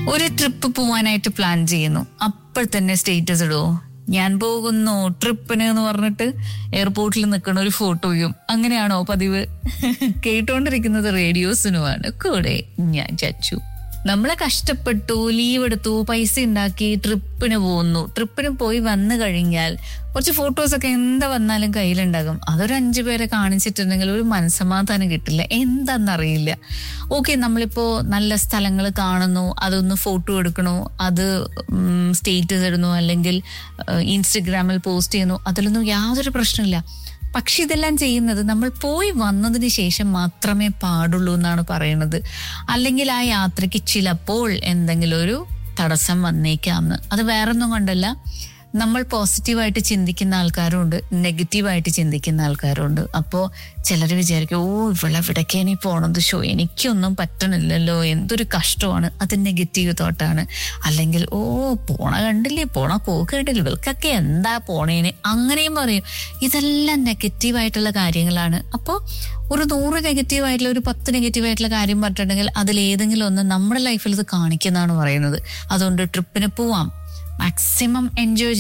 ഒരു ട്രിപ്പ് പോവാനായിട്ട് പ്ലാൻ ചെയ്യുന്നു അപ്പോൾ തന്നെ സ്റ്റേറ്റസ് ഇടുവോ ഞാൻ പോകുന്നു ട്രിപ്പിന് എന്ന് പറഞ്ഞിട്ട് എയർപോർട്ടിൽ നിൽക്കുന്ന ഒരു ഫോട്ടോയും അങ്ങനെയാണോ പതിവ് കേട്ടോണ്ടിരിക്കുന്നത് റേഡിയോസിനുമാണ് കൂടെ ഞാൻ ചച്ചു നമ്മളെ കഷ്ടപ്പെട്ടു ലീവ് എടുത്തു പൈസ ഉണ്ടാക്കി ട്രിപ്പിന് പോകുന്നു ട്രിപ്പിന് പോയി വന്നു കഴിഞ്ഞാൽ കുറച്ച് ഫോട്ടോസ് ഒക്കെ എന്താ വന്നാലും കയ്യിലുണ്ടാകും അതൊരു അഞ്ചു പേരെ കാണിച്ചിട്ടുണ്ടെങ്കിൽ ഒരു മനസ്സമാധാനം കിട്ടില്ല എന്താണെന്നറിയില്ല ഓക്കെ നമ്മളിപ്പോ നല്ല സ്ഥലങ്ങൾ കാണുന്നു അതൊന്ന് ഫോട്ടോ എടുക്കണു അത് സ്റ്റേറ്റസ് ഇടുന്നു അല്ലെങ്കിൽ ഇൻസ്റ്റഗ്രാമിൽ പോസ്റ്റ് ചെയ്യുന്നു അതിലൊന്നും യാതൊരു പ്രശ്നമില്ല പക്ഷെ ഇതെല്ലാം ചെയ്യുന്നത് നമ്മൾ പോയി വന്നതിന് ശേഷം മാത്രമേ പാടുള്ളൂ എന്നാണ് പറയുന്നത് അല്ലെങ്കിൽ ആ യാത്രയ്ക്ക് ചിലപ്പോൾ എന്തെങ്കിലും ഒരു തടസ്സം വന്നേക്കാമെന്ന് അത് വേറൊന്നും കൊണ്ടല്ല നമ്മൾ പോസിറ്റീവായിട്ട് ചിന്തിക്കുന്ന ആൾക്കാരുണ്ട് നെഗറ്റീവായിട്ട് ചിന്തിക്കുന്ന ആൾക്കാരുണ്ട് അപ്പോൾ ചിലർ വിചാരിക്കും ഓ ഇവളെവിടേക്കാണ് ഈ പോണത് ഷോ എനിക്കൊന്നും പറ്റണില്ലല്ലോ എന്തൊരു കഷ്ടമാണ് അത് നെഗറ്റീവ് തോട്ടാണ് അല്ലെങ്കിൽ ഓ പോണ കണ്ടില്ലേ പോണ പോക്ക് കണ്ടില്ലേ ഇവൾക്കൊക്കെ എന്താ പോണേന് അങ്ങനെയും പറയും ഇതെല്ലാം നെഗറ്റീവായിട്ടുള്ള കാര്യങ്ങളാണ് അപ്പോൾ ഒരു നൂറ് നെഗറ്റീവ് ആയിട്ടുള്ള ഒരു പത്ത് നെഗറ്റീവ് ആയിട്ടുള്ള കാര്യം പറഞ്ഞിട്ടുണ്ടെങ്കിൽ അതിൽ ഏതെങ്കിലും ഒന്ന് നമ്മുടെ ലൈഫിൽ ഇത് കാണിക്കുന്നതാണ് പറയുന്നത് അതുകൊണ്ട് ട്രിപ്പിന് പോവാം മാക്സിമം എൻജോയ്